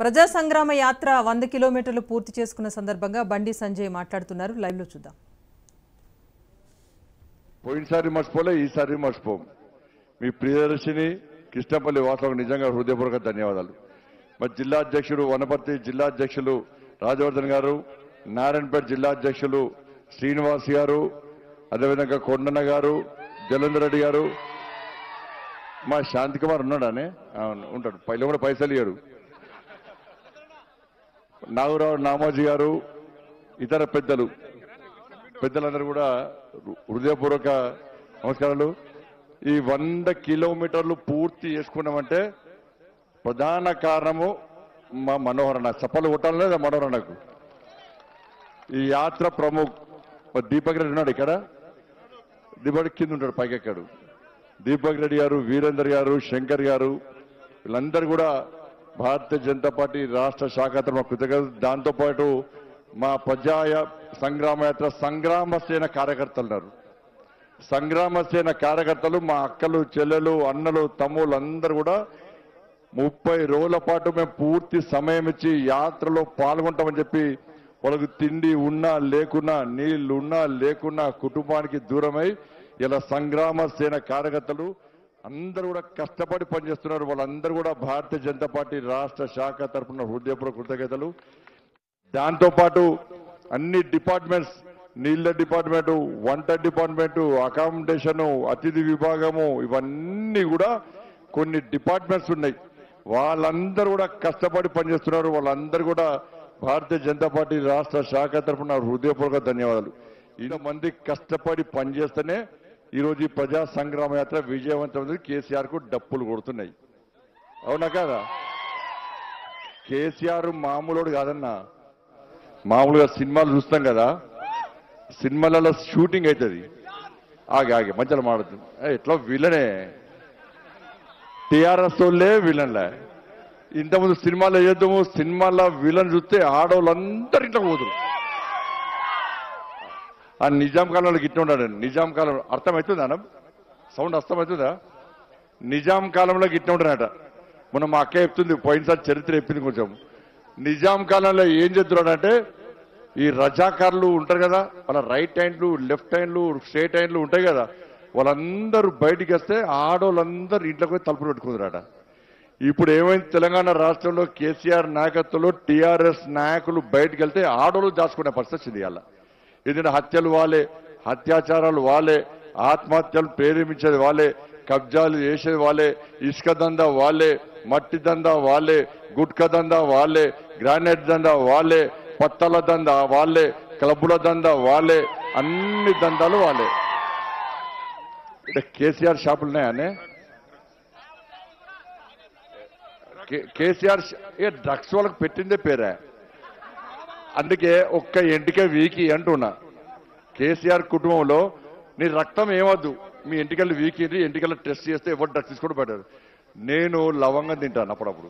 ప్రజా సంగ్రామ యాత్ర వంద కిలోమీటర్లు పూర్తి చేసుకున్న సందర్భంగా బండి సంజయ్ మాట్లాడుతున్నారు లైవ్ లో చూద్దాం పోయినసారి మర్చిపోలే ఈసారి మర్చిపోం మీ ప్రియదర్శిని కృష్ణపల్లి వాసులకు నిజంగా హృదయపూర్వక ధన్యవాదాలు మరి జిల్లా అధ్యక్షుడు వనపర్తి జిల్లా అధ్యక్షులు రాజవర్ధన్ గారు నారాయణపేట జిల్లా అధ్యక్షులు శ్రీనివాస్ గారు అదేవిధంగా కొండన్న గారు జలంధర్ రెడ్డి గారు మా శాంతి కుమార్ ఉన్నాడానే అవును ఉంటాడు పైలో కూడా పైసలు ఇయ్యరు నాగరావు నామాజీ గారు ఇతర పెద్దలు పెద్దలందరూ కూడా హృ- హృదయపూర్వక నమస్కారాలు ఈ వంద కిలోమీటర్లు పూర్తి చేసుకున్నామంటే ప్రధాన కారణము మా మనోహరణ చప్పలు కొట్టాలి లేదా మనోహరణకు ఈ యాత్ర ప్రముఖ్ మరి దీపక్ రెడ్డి ఉన్నాడు ఇక్కడ దీపక్ రెడ్డి కింద ఉంటాడు పైకెక్కాడు దీపక్ రెడ్డి గారు వీరేందర్ గారు శంకర్ గారు వీళ్ళందరూ కూడా భారతీయ జనతా పార్టీ రాష్ట్ర శాఖ తరఫున కృతజ్ఞతలు దాంతోపాటు మా ప్రజాయ సంగ్రామ యాత్ర సంగ్రామ సేన కార్యకర్తలు ఉన్నారు సంగ్రామ సేన కార్యకర్తలు మా అక్కలు చెల్లెలు అన్నలు తమ్ముళ్ళు అందరూ కూడా ముప్పై రోజుల పాటు మేము పూర్తి సమయం ఇచ్చి యాత్రలో పాల్గొంటామని చెప్పి వాళ్ళకు తిండి ఉన్నా లేకున్నా నీళ్లు ఉన్నా లేకున్నా కుటుంబానికి దూరమై ఇలా సంగ్రామ సేన కార్యకర్తలు అందరూ కూడా కష్టపడి పనిచేస్తున్నారు వాళ్ళందరూ కూడా భారతీయ జనతా పార్టీ రాష్ట్ర శాఖ తరపున హృదయపూర్వక కృతజ్ఞతలు దాంతో పాటు అన్ని డిపార్ట్మెంట్స్ నీళ్ల డిపార్ట్మెంట్ వంట డిపార్ట్మెంట్ అకామిడేషన్ అతిథి విభాగము ఇవన్నీ కూడా కొన్ని డిపార్ట్మెంట్స్ ఉన్నాయి వాళ్ళందరూ కూడా కష్టపడి పనిచేస్తున్నారు వాళ్ళందరూ కూడా భారతీయ జనతా పార్టీ రాష్ట్ర శాఖ తరఫున హృదయపూర్వక ధన్యవాదాలు ఇంతమంది కష్టపడి పనిచేస్తేనే ఈరోజు ఈ ప్రజా సంగ్రామ యాత్ర విజయవంతమైంది కేసీఆర్ కు డప్పులు కొడుతున్నాయి అవునా కాదా కేసీఆర్ మామూలుడు కాదన్నా మామూలుగా సినిమాలు చూస్తాం కదా సినిమాలలో షూటింగ్ అవుతుంది ఆగి ఆగి మధ్యలో మాడుతుంది ఎట్లా విలనే టిఆర్ఎస్ వాళ్ళే విలన్లే ఇంతకుముందు సినిమాలో చేద్దాము సినిమాలో విలన్ చూస్తే ఆడవాళ్ళందరూ ఇంట్లో పోతురు ఆ నిజాం కాలంలో గిట్ట ఉన్నాడు నిజాం కాలం అర్థమవుతుందా అన్న సౌండ్ అర్థమవుతుందా నిజాం కాలంలో గిట్ట ఉంటాడట మొన్న మా అక్క చెప్తుంది పోయినసారి చరిత్ర చెప్పింది కొంచెం నిజాం కాలంలో ఏం చేస్తున్నాడంటే ఈ రజాకారులు ఉంటారు కదా వాళ్ళ రైట్ హ్యాండ్లు లెఫ్ట్ హ్యాండ్లు స్ట్రేట్ హ్యాండ్లు ఉంటాయి కదా వాళ్ళందరూ బయటికి వస్తే ఆడవాళ్ళందరూ ఇంట్లోకి పోయి తలుపులు పెట్టుకుంటారట ఇప్పుడు ఏమైంది తెలంగాణ రాష్ట్రంలో కేసీఆర్ నాయకత్వంలో టీఆర్ఎస్ నాయకులు బయటికి వెళ్తే ఆడోళ్ళు దాచుకునే పరిస్థితి వచ్చింది ఇవాళ ఎందుకంటే హత్యలు వాళ్ళే అత్యాచారాలు వాళ్ళే ఆత్మహత్యలు ప్రేరేపించేది వాళ్ళే కబ్జాలు చేసేది వాళ్ళే ఇసుక దందా వాళ్ళే మట్టి దందా వాళ్ళే గుట్క దందా వాళ్ళే గ్రానైట్ దందా వాళ్ళే పత్తల దందా వాళ్ళే క్లబ్బుల దందా వాళ్ళే అన్ని దందాలు వాళ్ళే అంటే కేసీఆర్ షాపులు ఉన్నాయనే కే- కేసీఆర్ ష- ఏ డ్రగ్స్ వాళ్ళకి పెట్టిందే పేరే అందుకే ఒక్క ఎంటిక వీకి అంటున్నా కేసీఆర్ కుటుంబంలో నీ రక్తం ఏమద్దు మీ ఎంటికలు వీకింది ఎంటికలు టెస్ట్ చేస్తే ఎవరు డ్రగ్స్ తీసుకోవడం పెట్టారు నేను లవంగం తింటాను అప్పుడప్పుడు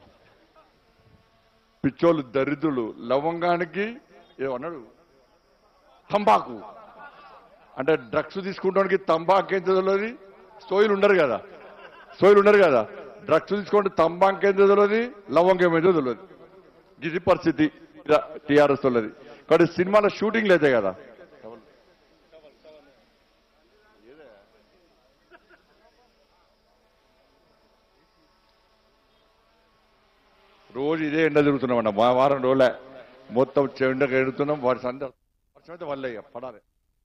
పిచ్చోళ్ళు దరిద్రులు లవంగానికి ఏమన్నాడు తంబాకు అంటే డ్రగ్స్ తీసుకుంటానికి తంబాకు ఏం తెలియదు సోయిలు ఉండరు కదా సోయిలు ఉండరు కదా డ్రగ్స్ తీసుకుంటే తంబాకు ఏం తెలియదు లవంగం ఏదో తెలియదు ఇది పరిస్థితి టీఆర్ఎస్ వాళ్ళది కాబట్టి సినిమాలో షూటింగ్ లేదే కదా రోజు ఇదే ఎండ తిరుగుతున్నాం మా వారం రోజులే మొత్తం చెండకు ఎడుతున్నాం వారి సంద వర్షం అయితే వల్లే ఇక పడాలి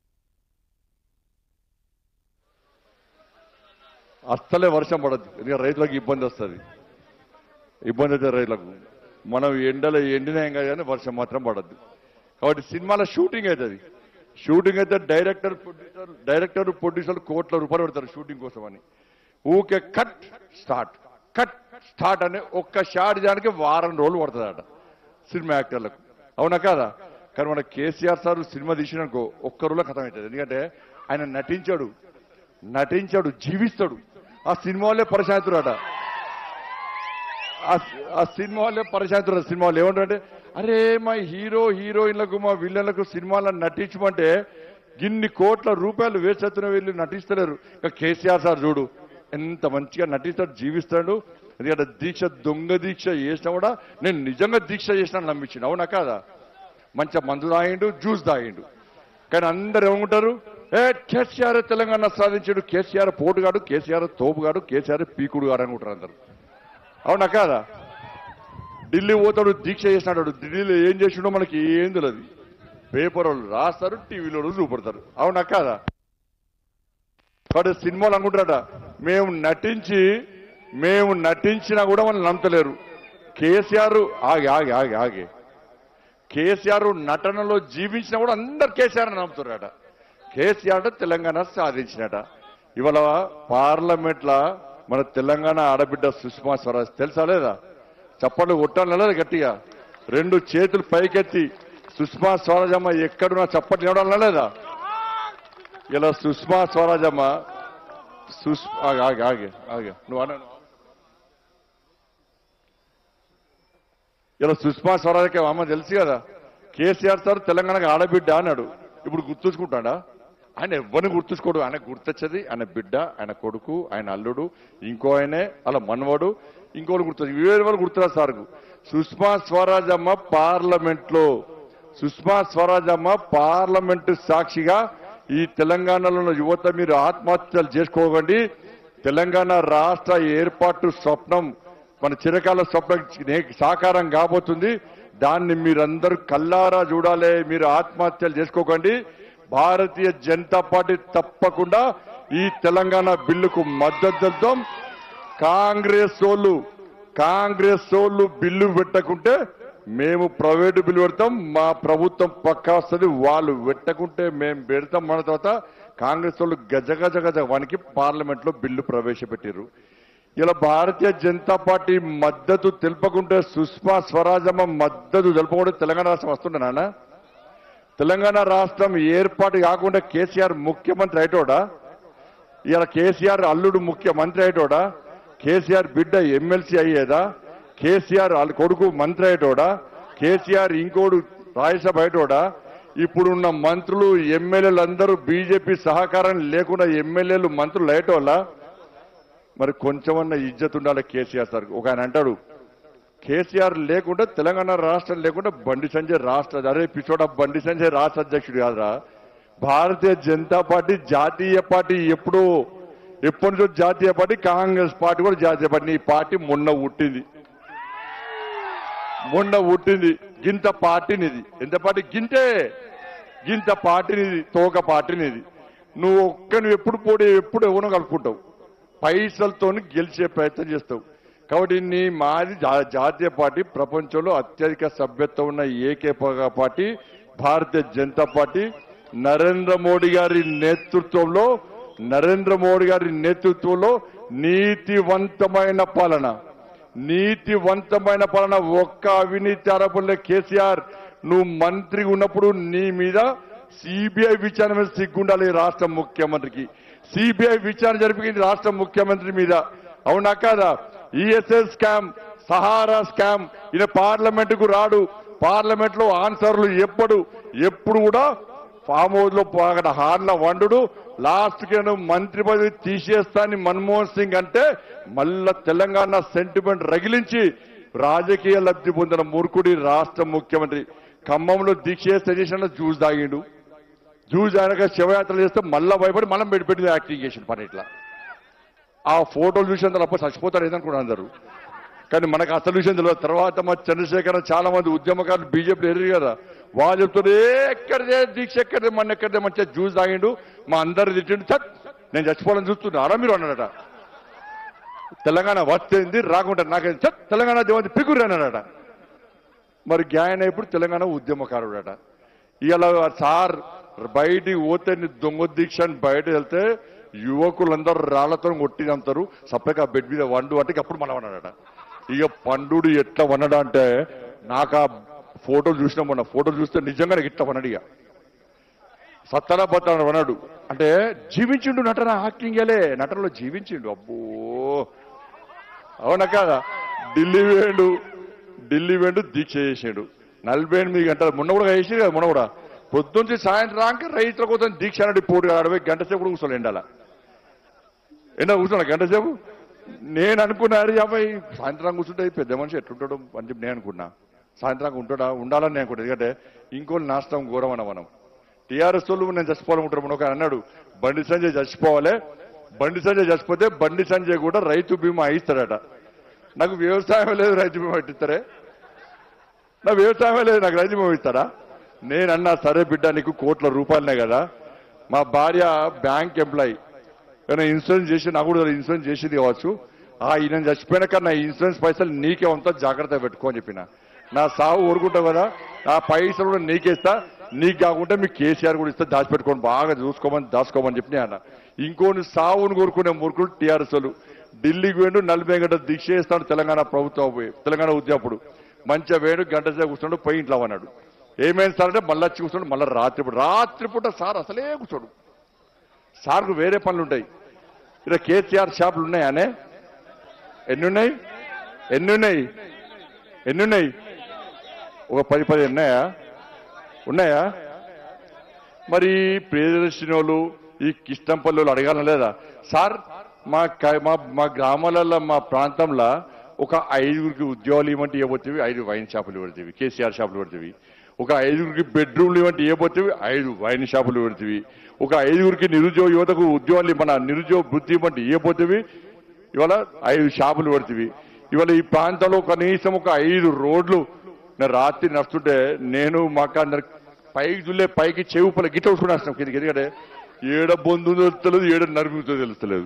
అస్సలే వర్షం పడద్దు ఎందుకంటే రైతులకు ఇబ్బంది వస్తుంది ఇబ్బంది అయితే రైతులకు మనం ఎండలో ఎండినాం కానీ వర్షం మాత్రం పడద్దు కాబట్టి సినిమాలో షూటింగ్ అవుతుంది షూటింగ్ అయితే డైరెక్టర్ ప్రొడ్యూసర్ డైరెక్టర్ ప్రొడ్యూసర్ కోట్ల రూపాయలు పెడతారు షూటింగ్ కోసం అని ఊకే కట్ స్టార్ట్ కట్ స్టార్ట్ అనే ఒక్క షాట్ చేయడానికి వారం రోజులు పడుతుందట సినిమా యాక్టర్లకు అవునా కాదా కానీ మన కేసీఆర్ సార్ సినిమా తీసినాకో ఒక్క రోజులో కథం అవుతుంది ఎందుకంటే ఆయన నటించాడు నటించాడు జీవిస్తాడు ఆ సినిమాలే పరిశాంతురాట ఆ ఆ సినిమా వాళ్ళే పరిశాంతున్నారు సినిమా వాళ్ళు ఏమంటారంటే అరే మా హీరో హీరోయిన్లకు మా విల్లన్లకు సినిమాలను నటించమంటే గిన్ని కోట్ల రూపాయలు వేసేస్తున్న వీళ్ళు నటిస్తలేరు ఇక కేసీఆర్ సార్ చూడు ఎంత మంచిగా నటిస్తాడు జీవిస్తాడు ఎందుకంటే దీక్ష దొంగ దీక్ష చేసినా కూడా నేను నిజంగా దీక్ష చేసినా నమ్మించిన అవునా కాదా మంచిగా మందు తాగిండు జ్యూస్ తాగిండు కానీ అందరు ఏమంటారు ఏ కేసీఆర్ తెలంగాణ సాధించాడు కేసీఆర్ పోటుగాడు కేసీఆర్ తోపుగాడు కేసీఆర్ పీకుడు గాడు అనుకుంటారు అందరు అవునా కాదా ఢిల్లీ పోతాడు దీక్ష చేసినాడు ఢిల్లీలో ఏం చేసిండో మనకి ఏం తెలియదు పేపర్ వాళ్ళు రాస్తారు టీవీలో చూపడతారు అవునా కాదా వాడు సినిమాలు అనుకుంటారట మేము నటించి మేము నటించినా కూడా వాళ్ళు నమ్మతలేరు కేసీఆర్ ఆగి ఆగి ఆగి ఆగి కేసీఆర్ నటనలో జీవించినా కూడా అందరు కేసీఆర్ అని నమ్ముతున్నారట కేసీఆర్ తెలంగాణ సాధించినట ఇవాళ పార్లమెంట్ లా మన తెలంగాణ ఆడబిడ్డ సుష్మా స్వరాజ్ తెలుసా లేదా చప్పట్లు కొట్టాలి లేదా గట్టిగా రెండు చేతులు పైకెత్తి సుష్మా స్వరాజమ్మ ఎక్కడున్నా చప్పట్లు ఇవ్వడం లేదా ఇలా సుష్మా స్వరాజమ్మ సుష్ ఆగే ఆగే ఆగే ఆగే నువ్వు అన్న ఇలా సుష్మా స్వరాజకి అమ్మ తెలుసు కదా కేసీఆర్ సార్ తెలంగాణకు ఆడబిడ్డ అన్నాడు ఇప్పుడు గుర్తుంచుకుంటాడా ఆయన ఎవరిని గుర్తుంచుకోడు ఆయన గుర్తొచ్చేది ఆయన బిడ్డ ఆయన కొడుకు ఆయన అల్లుడు ఇంకో ఆయనే అలా మనవడు ఇంకోటి గుర్తొచ్చు వేరే వాళ్ళు గుర్తురా సార్కు సుష్మా స్వరాజమ్మ పార్లమెంట్ లో సుష్మా స్వరాజమ్మ పార్లమెంట్ సాక్షిగా ఈ తెలంగాణలో ఉన్న యువత మీరు ఆత్మహత్యలు చేసుకోకండి తెలంగాణ రాష్ట్ర ఏర్పాటు స్వప్నం మన చిరకాల స్వప్నం నే- సాకారం కాబోతుంది దాన్ని మీరందరూ కల్లారా చూడాలి మీరు ఆత్మహత్యలు చేసుకోకండి భారతీయ జనతా పార్టీ తప్పకుండా ఈ తెలంగాణ బిల్లుకు మద్దతు కాంగ్రెస్ వాళ్ళు కాంగ్రెస్ వాళ్ళు బిల్లు పెట్టకుంటే మేము ప్రైవేటు బిల్లు పెడతాం మా ప్రభుత్వం పక్కా వస్తుంది వాళ్ళు పెట్టకుంటే మేము పెడతాం మన తర్వాత కాంగ్రెస్ వాళ్ళు గజ గజ గజ వానికి పార్లమెంట్ లో బిల్లు ప్రవేశపెట్టారు ఇలా భారతీయ జనతా పార్టీ మద్దతు తెలుపకుంటే సుష్మా స్వరాజమ్మ మద్దతు తెలుపకుండా తెలంగాణ రాష్ట్రం వస్తుండే నాన్న తెలంగాణ రాష్ట్రం ఏర్పాటు కాకుండా కేసీఆర్ ముఖ్యమంత్రి అయిటోడా ఇలా కేసీఆర్ అల్లుడు ముఖ్యమంత్రి అయ్యేటోడా కేసీఆర్ బిడ్డ ఎమ్మెల్సీ అయ్యేదా కేసీఆర్ వాళ్ళ కొడుకు మంత్రి అయ్యేటోడా కేసీఆర్ ఇంకోడు రాజ్యసభ అయ్యేటోడా ఇప్పుడున్న మంత్రులు ఎమ్మెల్యేలు అందరూ బీజేపీ సహకారం లేకుండా ఎమ్మెల్యేలు మంత్రులు అయ్యేటోళ్ళ మరి కొంచెమన్నా ఇజ్జత్ ఉండాలి కేసీఆర్ సార్ ఒక ఆయన అంటాడు కేసీఆర్ లేకుండా తెలంగాణ రాష్ట్రం లేకుండా బండి సంజయ్ రాష్ట్ర అరే పిచ్చోడ బండి సంజయ్ రాష్ట్ర అధ్యక్షుడు కాదురా భారతీయ జనతా పార్టీ జాతీయ పార్టీ ఎప్పుడో ఎప్పటి నుంచో జాతీయ పార్టీ కాంగ్రెస్ పార్టీ కూడా జాతీయ పార్టీ నీ పార్టీ మొన్న పుట్టింది మొన్న పుట్టింది గింత పార్టీనిది ఎంత పార్టీ గింతే గింత పార్టీనిది తోక పార్టీనిది నువ్వు ఒక్క నువ్వు ఎప్పుడు పోటీ ఎప్పుడు ఎవరో కలుపుకుంటావు పైసలతో గెలిచే ప్రయత్నం చేస్తావు కాబట్టి నీ మాది జా- జాతీయ పార్టీ ప్రపంచంలో అత్యధిక సభ్యత్వం ఉన్న ఏకేప పార్టీ భారతీయ జనతా పార్టీ నరేంద్ర మోడీ గారి నేతృత్వంలో నరేంద్ర మోడీ గారి నేతృత్వంలో నీతివంతమైన పాలన నీతివంతమైన పాలన ఒక్క అవినీతి ఆరోపణలే కేసీఆర్ నువ్వు మంత్రి ఉన్నప్పుడు నీ మీద సిబిఐ విచారణ మీద సిగ్గుండాలి ఈ రాష్ట్ర ముఖ్యమంత్రికి సిబిఐ విచారణ జరిపింది రాష్ట్ర ముఖ్యమంత్రి మీద అవునా కాదా ఈఎస్ఎస్ స్కామ్ సహారా స్కామ్ ఈయన పార్లమెంట్ కు రాడు పార్లమెంట్ లో ఆన్సర్లు ఎప్పుడు ఎప్పుడు కూడా ఫామ్ హౌస్ లో అక్కడ హార్ల వండుడు లాస్ట్ కి నేను మంత్రి పదవి తీసేస్తానని మన్మోహన్ సింగ్ అంటే మళ్ళా తెలంగాణ సెంటిమెంట్ రగిలించి రాజకీయ లబ్ధి పొందిన మూర్ఖుడి రాష్ట్ర ముఖ్యమంత్రి ఖమ్మంలో దీక్ష చేసిన జ్యూస్ తాగిండు జ్యూస్ తాగినాక శివయాత్రలు చేస్తే మళ్ళా భయపడి మళ్ళీ పెట్టి పెట్టి యాక్టింగ్ చేసిన పని ఇట్లా ఆ ఫోటోలు చూసి అందరూ అప్పుడు చచ్చిపోతారు ఏదనుకున్నారు అందరూ కానీ మనకు అసలు విషయం తెలియదు తర్వాత మా చంద్రశేఖర్ చాలా మంది ఉద్యమకారులు బీజేపీ ఎదురు కదా వాళ్ళు చెప్తారు "ఏ, ఎక్కడిదే దీక్ష ఎక్కడిదే మన ఎక్కడిదే మంచిగా జ్యూస్ తాగిండు మా అందరు తిట్టిండు చట్ నేను చచ్చిపోవాలని చూస్తున్నారా మీరు అన్నాడట తెలంగాణ వస్తేంది రాకుంటే నాకేం చట్ తెలంగాణ దేవంతి పిగురు అన్నాడట మరి గ్యాయన్ ఇప్పుడు తెలంగాణ ఉద్యమకారుడట ఇవాళ సార్ బయటికి పోతే నీ దొంగ దీక్ష అని బయట వెళ్తే యువకులందరూ రాళ్లతో కొట్టి చంపుతారు సపరేట్గా బెడ్ మీద వండు అంటే అప్పుడు మనం అన్నాడట ఇక పండుడు ఎట్లా వనడా అంటే నాకు ఆ ఫోటోలు చూసినా మొన్న ఫోటోలు చూస్తే నిజంగానే ఇట్లా వనడు ఇక సత్తరా బత్తన వనడు అంటే జీవించిండు నటన యాక్టింగ్ లే నటనలో జీవించిండు అబ్బో అవునా కాదా ఢిల్లీ వేండు ఢిల్లీ వేండు దీక్ష చేసాడు నలభై ఎనిమిది గంటలు మొన్న కూడా వేసి కదా మొన్న కూడా పొద్దుంచి సాయంత్రం రాక రైతుల కోసం దీక్ష అనేది పోటీ అడవై గంట సేపు కూడా కూర్చోలే ఎండాల ఎండ కూర్చోండి గంట సేపు నేను అనుకున్నారు యాభై సాయంత్రం కూర్చుంటే ఈ పెద్ద మనిషి ఎట్లుంటాడు అని చెప్పి నేను అనుకున్నా సాయంత్రం ఉంటాడా ఉండాలని నేను అనుకుంటా ఎందుకంటే ఇంకోళ్ళు నాశనం ఘోరం అన్న మనం టీఆర్ఎస్ వాళ్ళు నేను చచ్చిపోవాలనుకుంటున్నాను ఒక ఆయన అన్నాడు బండి సంజయ్ చచ్చిపోవాలి బండి సంజయ్ చచ్చిపోతే బండి సంజయ్ కూడా రైతు బీమా ఇస్తాడట నాకు వ్యవసాయం లేదు రైతు బీమా ఇస్తారే నా వ్యవసాయం లేదు నాకు రైతు బీమా ఇస్తారా నేను అన్నా సరే బిడ్డ నీకు కోట్ల రూపాయలనే కదా మా భార్య బ్యాంక్ ఎంప్లాయీ ఏమైనా ఇన్సూరెన్స్ చేసి నాకు కూడా ఇన్సూరెన్స్ చేసేది కావచ్చు ఆ ఈయన చచ్చిపోయినాక నా ఇన్సూరెన్స్ పైసలు నీకే అంతా జాగ్రత్త పెట్టుకో అని చెప్పిన నా సాగు ఊరుకుంటావు కదా ఆ పైసలు కూడా నీకేస్తా నీకు కాకుండా మీ కేసీఆర్ కూడా ఇస్తే దాచిపెట్టుకొని బాగా చూసుకోమని దాచుకోమని చెప్పి అన్న ఇంకోని సావును కోరుకునే మూర్ఖులు టీఆర్ఎస్ వాళ్ళు ఢిల్లీకి వేడు నలభై గంటల దీక్ష చేస్తాడు తెలంగాణ ప్రభుత్వం పోయి తెలంగాణ ఉద్యమప్పుడు మంచిగా వేడు గంట సేపు కూర్చున్నాడు పోయి ఇంట్లో అన్నాడు ఏమైంది సార్ అంటే మళ్ళీ వచ్చి కూర్చున్నాడు మళ్ళీ రాత్రిపూట రాత్రిపూట సార్ అసలే కూర్చోడు సార్కు వేరే పనులు ఉంటాయి ఇక్కడ కేసీఆర్ షాపులు ఉన్నాయానే ఎన్ని ఉన్నాయి ఎన్ని ఉన్నాయి ఎన్ని ఉన్నాయి ఒక పది పది ఉన్నాయా ఉన్నాయా మరి ప్రియదర్శిని వాళ్ళు ఈ కిష్టంపల్లి వాళ్ళు అడగాల లేదా సార్ మా క- మా మా గ్రామాలలో మా ప్రాంతంలో ఒక ఐదుగురికి ఉద్యోగాలు ఇవ్వంటే ఇవ్వబోతుంది ఐదు వైన్ షాపులు పెడతావి కేసీఆర్ షాపులు పెడతావి ఒక ఐదుగురికి బెడ్రూమ్లు ఇవ్వంటే ఇవ్వబోతుంది ఐదు వైన్ షాపులు పెడతావి ఒక ఐదుగురికి నిరుద్యోగ యువతకు ఉద్యోగాలు మన నిరుద్యోగ వృత్తి ఇవ్వంటే ఇవ్వబోతుంది ఇవాళ ఐదు షాపులు పెడుతుంది ఇవాళ ఈ ప్రాంతంలో కనీసం ఒక ఐదు రోడ్లు నేను రాత్రి నడుస్తుంటే నేను మాకు అందరు పైకి దుల్లే పైకి చెవుపల గిట్ట వస్తున్నాం వస్తాం కిందకి ఎందుకంటే ఏడ బొందు తెలుస్తలేదు ఏడ నరుముతో తెలుస్తలేదు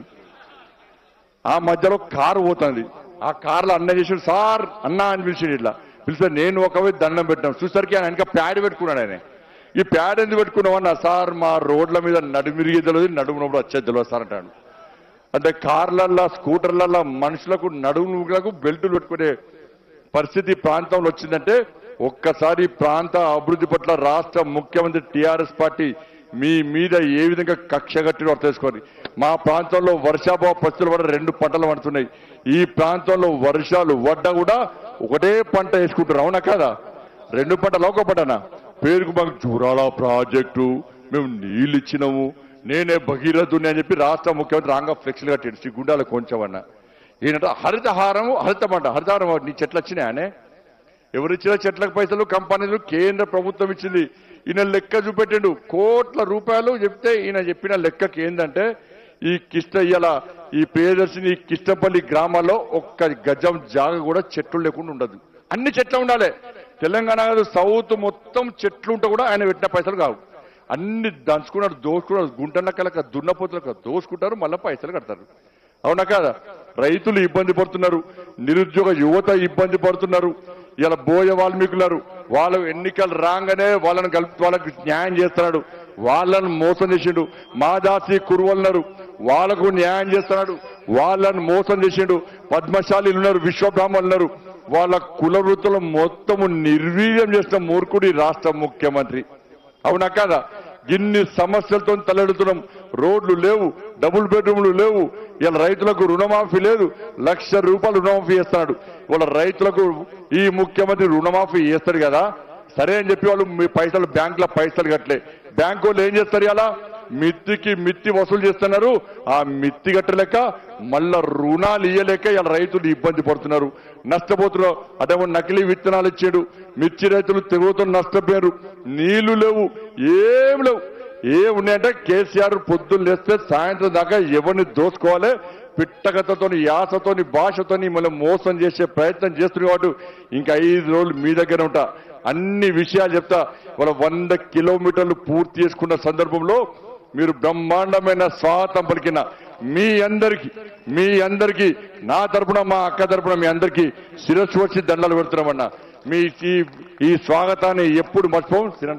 ఆ మధ్యలో కారు పోతుంది ఆ కారులో అన్న చేసాడు సార్ అన్న అని పిలిచాడు ఇట్లా పిలిస్తే నేను ఒక వైపు దండం పెట్టాం చూసరికి ఆయన వెనక ప్యాడ్ పెట్టుకున్నాడు ఆయన ఈ ప్యాడ్ ఎందుకు పెట్టుకున్నామన్నా సార్ మా రోడ్ల మీద నడుమిరిగి తెలియదు నడుమునప్పుడు వచ్చేది తెలియదు సార్ అంటాడు అంటే కార్లల్లో స్కూటర్లల్లో మనుషులకు నడుములకు బెల్టులు పెట్టుకునే పరిస్థితి ఈ ప్రాంతంలో వచ్చిందంటే ఒక్కసారి ఈ ప్రాంత అభివృద్ధి పట్ల రాష్ట్ర ముఖ్యమంత్రి టిఆర్ఎస్ పార్టీ మీ మీద ఏ విధంగా కక్ష కట్టినో అర్థం చేసుకోండి మా ప్రాంతంలో వర్షాభావ పరిస్థితులు కూడా రెండు పంటలు పడుతున్నాయి ఈ ప్రాంతంలో వర్షాలు వడ్డ కూడా ఒకటే పంట వేసుకుంటారు అవునా కాదా రెండు పంటలు ఒక పంటనా పేరుకు మాకు జూరాల ప్రాజెక్టు మేము నీళ్ళు ఇచ్చినాము నేనే భగీరథుని అని చెప్పి రాష్ట్ర ముఖ్యమంత్రి రాంగా ఫ్లెక్స్లు కట్టాడు సిగ్గుండాల కొంచెం అన్న ఈయనట హరితహారము హరితమంట హరితహారం నీ చెట్లు వచ్చినాయనే ఎవరిచ్చిన చెట్లకు పైసలు కంపెనీలు కేంద్ర ప్రభుత్వం ఇచ్చింది ఈయన లెక్క చూపెట్టిండు కోట్ల రూపాయలు చెప్తే ఈయన చెప్పిన లెక్కకి ఏంటంటే ఈ కిష్ట ఇయ్యాల ఈ ప్రియదర్శిని ఈ కిష్టపల్లి గ్రామాల్లో ఒక్క గజం జాగ కూడా చెట్లు లేకుండా ఉండదు అన్ని చెట్లు ఉండాలి తెలంగాణ కాదు సౌత్ మొత్తం చెట్లు ఉంటే కూడా ఆయన పెట్టిన పైసలు కావు అన్ని దంచుకున్నారు దోసుకున్నారు గుంటనక్కలక దున్నపోతులకు దోసుకుంటారు మళ్ళీ పైసలు కడతారు అవునా కాదా రైతులు ఇబ్బంది పడుతున్నారు నిరుద్యోగ యువత ఇబ్బంది పడుతున్నారు ఇలా బోయ వాల్మీకులారు వాళ్ళు ఎన్నికలు రాగానే వాళ్ళని కలిపి వాళ్ళకి న్యాయం చేస్తున్నాడు వాళ్ళని మోసం చేసిండు మాదాసి కురువన్నారు వాళ్ళకు న్యాయం చేస్తున్నాడు వాళ్ళని మోసం చేసిండు పద్మశాలీలు ఉన్నారు విశ్వబ్రాహ్మణులు ఉన్నారు వాళ్ళ కుల వృత్తులు మొత్తము నిర్వీర్యం చేసిన మూర్ఖుడి రాష్ట్ర ముఖ్యమంత్రి అవునా కాదా ఇన్ని సమస్యలతో తలెడుతున్నాం రోడ్లు లేవు డబుల్ బెడ్రూమ్లు లేవు ఇలా రైతులకు రుణమాఫీ లేదు లక్ష రూపాయలు రుణమాఫీ చేస్తున్నాడు వాళ్ళ రైతులకు ఈ ముఖ్యమంత్రి రుణమాఫీ చేస్తాడు కదా సరే అని చెప్పి వాళ్ళు మీ పైసలు బ్యాంకులో పైసలు కట్టలే బ్యాంకు వాళ్ళు ఏం చేస్తారు ఇలా మిత్తికి మిత్తి వసూలు చేస్తున్నారు ఆ మిత్తి కట్టలేక మళ్ళా రుణాలు ఇయ్యలేక ఇలా రైతులు ఇబ్బంది పడుతున్నారు నష్టపోతున్నారు అదేమో నకిలీ విత్తనాలు ఇచ్చాడు మిర్చి రైతులు తిరుగుతూ నష్టపోయారు నీళ్లు లేవు ఏం లేవు ఏ ఉన్నాయంటే కేసీఆర్ పొద్దున్న లేస్తే సాయంత్రం దాకా ఎవరిని దోసుకోవాలి పిట్టగతతోని యాసతోని భాషతోని మనం మోసం చేసే ప్రయత్నం చేస్తున్నారు కాబట్టి ఇంకా ఐదు రోజులు మీ దగ్గర ఉంటా అన్ని విషయాలు చెప్తా వాళ్ళ వంద కిలోమీటర్లు పూర్తి చేసుకున్న సందర్భంలో మీరు బ్రహ్మాండమైన స్వాగతం పలికిన మీ అందరికి మీ అందరికి నా తరపున మా అక్క తరపున మీ అందరికి శిరస్సు వచ్చి దండలు పెడుతున్నామన్నా మీ ఈ ఈ స్వాగతాన్ని ఎప్పుడు మర్చిపోం శిరన్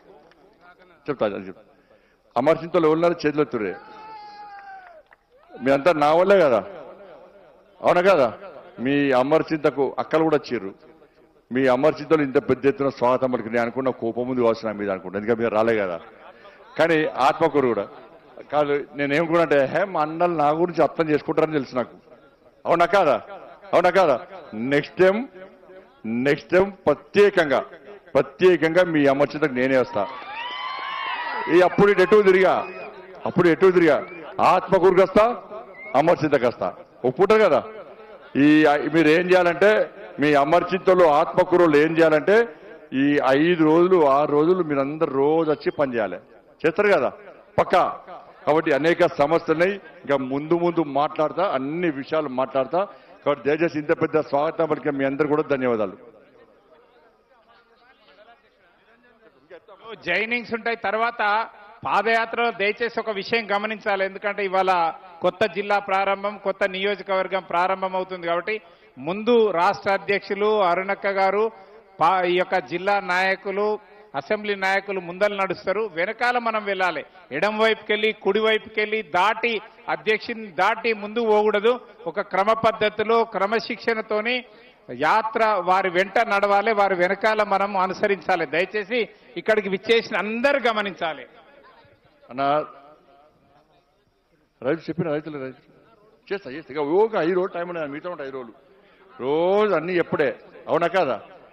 చెప్తా అది చెప్తా అమర్చింతలో ఉన్నారు చేతులు ఎత్తురే మీ అంతా నా వల్లే కదా అవునా కదా మీ అమర్చింతకు అక్కలు కూడా వచ్చారు మీ అమర్చింతలు ఇంత పెద్ద ఎత్తున స్వాగతం పలికి నేను అనుకున్న కోపం ముందు కావచ్చు నా మీద అనుకుంటా ఎందుకంటే మీరు రాలే కదా కానీ ఆత్మకూరు కూడా కాదు నేనేమనుకున్నా అంటే హే మా అన్నలు నా గురించి అర్థం చేసుకుంటారని తెలుసు నాకు అవునా కాదా అవునా కాదా నెక్స్ట్ టైం నెక్స్ట్ టైం ప్రత్యేకంగా ప్రత్యేకంగా మీ అమర్చింతకు నేనే వస్తా ఈ అప్పుడు ఇటు ఎటు తిరిగా అప్పుడు ఎటు తిరిగా ఆత్మకూరుకి వస్తా అమర్చింతకు వస్తా ఒప్పుకుంటారు కదా ఈ మీరు ఏం చేయాలంటే మీ అమర్చితలు ఆత్మకూరులు ఏం చేయాలంటే ఈ ఐదు రోజులు ఆరు రోజులు మీరందరూ రోజు వచ్చి పని చేయాలి చేస్తారు కదా పక్కా కాబట్టి అనేక సమస్యలు ఉన్నాయి ఇంకా ముందు ముందు మాట్లాడతా అన్ని విషయాలు మాట్లాడతా కాబట్టి దయచేసి ఇంత పెద్ద స్వాగతం పలికే మీ అందరు కూడా ధన్యవాదాలు జైనింగ్స్ ఉంటాయి తర్వాత పాదయాత్రలో దయచేసి ఒక విషయం గమనించాలి ఎందుకంటే ఇవాళ కొత్త జిల్లా ప్రారంభం కొత్త నియోజకవర్గం ప్రారంభం అవుతుంది కాబట్టి ముందు రాష్ట్ర అధ్యక్షులు అరుణక్క గారు పా- ఈ యొక్క జిల్లా నాయకులు అసెంబ్లీ నాయకులు ముందలు నడుస్తారు వెనకాల మనం వెళ్ళాలి ఎడం వైపుకెళ్ళి కుడి వైపుకెళ్ళి దాటి అధ్యక్షుని దాటి ముందు పోకూడదు ఒక క్రమ పద్ధతిలో క్రమశిక్షణతోని యాత్ర వారి వెంట నడవాలి వారి వెనకాల మనం అనుసరించాలి దయచేసి ఇక్కడికి విచ్చేసిన అందరు గమనించాలి అన్న రైతు చెప్పిన రైతులు రైతు చేస్తా చేస్తా ఇక ఒక ఐదు రోజులు టైం ఉన్నాయి మీతో ఉంటాయి ఐదు రోజులు రోజు అన్ని ఎప్పుడే అవునా కాదా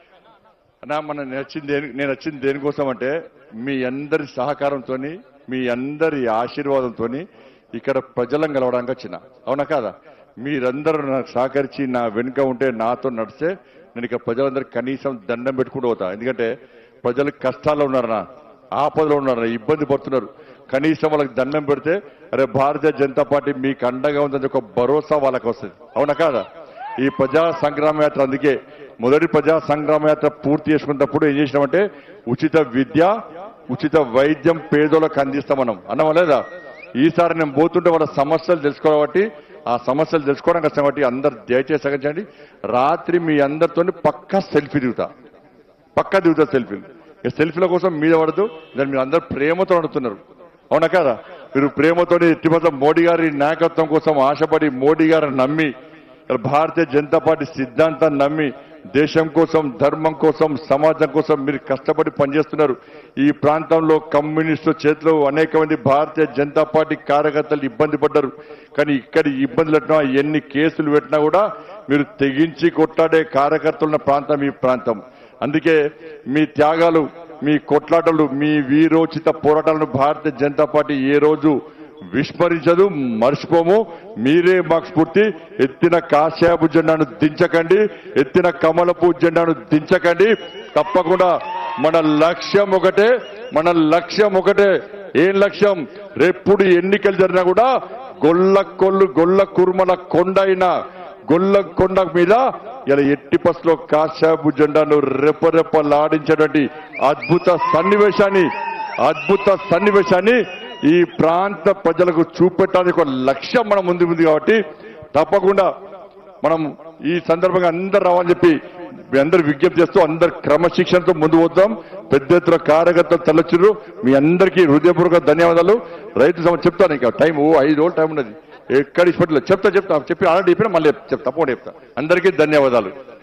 అన్న మన నేను వచ్చింది దేని నేను వచ్చింది దేనికోసం అంటే మీ అందరి సహకారంతో మీ అందరి ఆశీర్వాదంతో ఇక్కడ ప్రజలను కలవడానికి వచ్చిన అవునా కాదా మీరందరూ నాకు సహకరించి నా వెనుక ఉంటే నాతో నడిస్తే నేను ఇక ప్రజలందరికీ కనీసం దండం పెట్టుకుంటూ పోతా ఎందుకంటే ప్రజలు కష్టాల్లో ఉన్నారనా ఆపదలో ఉన్నారనా ఇబ్బంది పడుతున్నారు కనీసం వాళ్ళకి దండం పెడితే అరే భారతీయ జనతా పార్టీ మీకు అండగా ఉందని ఒక భరోసా వాళ్ళకి వస్తుంది అవునా కాదా ఈ ప్రజా సంగ్రామ యాత్ర అందుకే మొదటి ప్రజా సంగ్రామ యాత్ర పూర్తి చేసుకున్నప్పుడు ఏం చేసినామంటే ఉచిత విద్య ఉచిత వైద్యం పేదోళ్ళకి అందిస్తాం మనం అన్నమా లేదా ఈసారి నేను పోతుంటే వాళ్ళ సమస్యలు తెలుసుకోవాలి ఆ సమస్యలు తెలుసుకోవడం కష్టం కాబట్టి అందరు దయచేసి సగించండి రాత్రి మీ అందరితో పక్కా సెల్ఫీ దిగుతా పక్కా దిగుతా సెల్ఫీలు ఈ సెల్ఫీల కోసం మీద పడదు దాన్ని మీరు అందరు ప్రేమతో నడుతున్నారు అవునా కదా మీరు ప్రేమతో ఇటీవల మోడీ గారి నాయకత్వం కోసం ఆశపడి మోడీ గారిని నమ్మి భారతీయ జనతా పార్టీ సిద్ధాంతాన్ని నమ్మి దేశం కోసం ధర్మం కోసం సమాజం కోసం మీరు కష్టపడి పనిచేస్తున్నారు ఈ ప్రాంతంలో కమ్యూనిస్టు చేతిలో అనేక మంది భారతీయ జనతా పార్టీ కార్యకర్తలు ఇబ్బంది పడ్డారు కానీ ఇక్కడ ఇబ్బందులు పెట్టినా ఎన్ని కేసులు పెట్టినా కూడా మీరు తెగించి కొట్లాడే కార్యకర్తలున్న ప్రాంతం ఈ ప్రాంతం అందుకే మీ త్యాగాలు మీ కొట్లాటలు మీ వీరోచిత పోరాటాలను భారతీయ జనతా పార్టీ ఏ రోజు విస్మరించదు మర్చిపోము మీరే మాకు స్ఫూర్తి ఎత్తిన కాశ్యాపు జెండాను దించకండి ఎత్తిన కమలపు జెండాను దించకండి తప్పకుండా మన లక్ష్యం ఒకటే మన లక్ష్యం ఒకటే ఏం లక్ష్యం రేపుడు ఎన్నికలు జరిగినా కూడా గొల్ల కొల్లు గొల్ల కుర్మల కొండ అయినా గొల్ల కొండ మీద ఇలా ఎట్టి పసులో కాశాబు జెండాను రెప్పరెప్పలాడించేటువంటి అద్భుత సన్నివేశాన్ని అద్భుత సన్నివేశాన్ని ఈ ప్రాంత ప్రజలకు చూపెట్టడానికి ఒక లక్ష్యం మన ముందు ఉంది కాబట్టి తప్పకుండా మనం ఈ సందర్భంగా అందరు రావాలని చెప్పి మీ అందరు విజ్ఞప్తి చేస్తూ అందరు క్రమశిక్షణతో ముందు పోతాం పెద్ద ఎత్తున కార్యకర్తలు తలచిర్రు మీ అందరికీ హృదయపూర్వక ధన్యవాదాలు రైతు సమ చెప్తాను ఇంకా టైం ఓ ఐదు రోజులు టైం ఉన్నది ఎక్కడి ఇప్పట్లో చెప్తా చెప్తా చెప్పి ఆల్రెడీ చెప్పినా మళ్ళీ చెప్తా తప్పకుండా చెప్తా అందరికీ ధన్యవాదాలు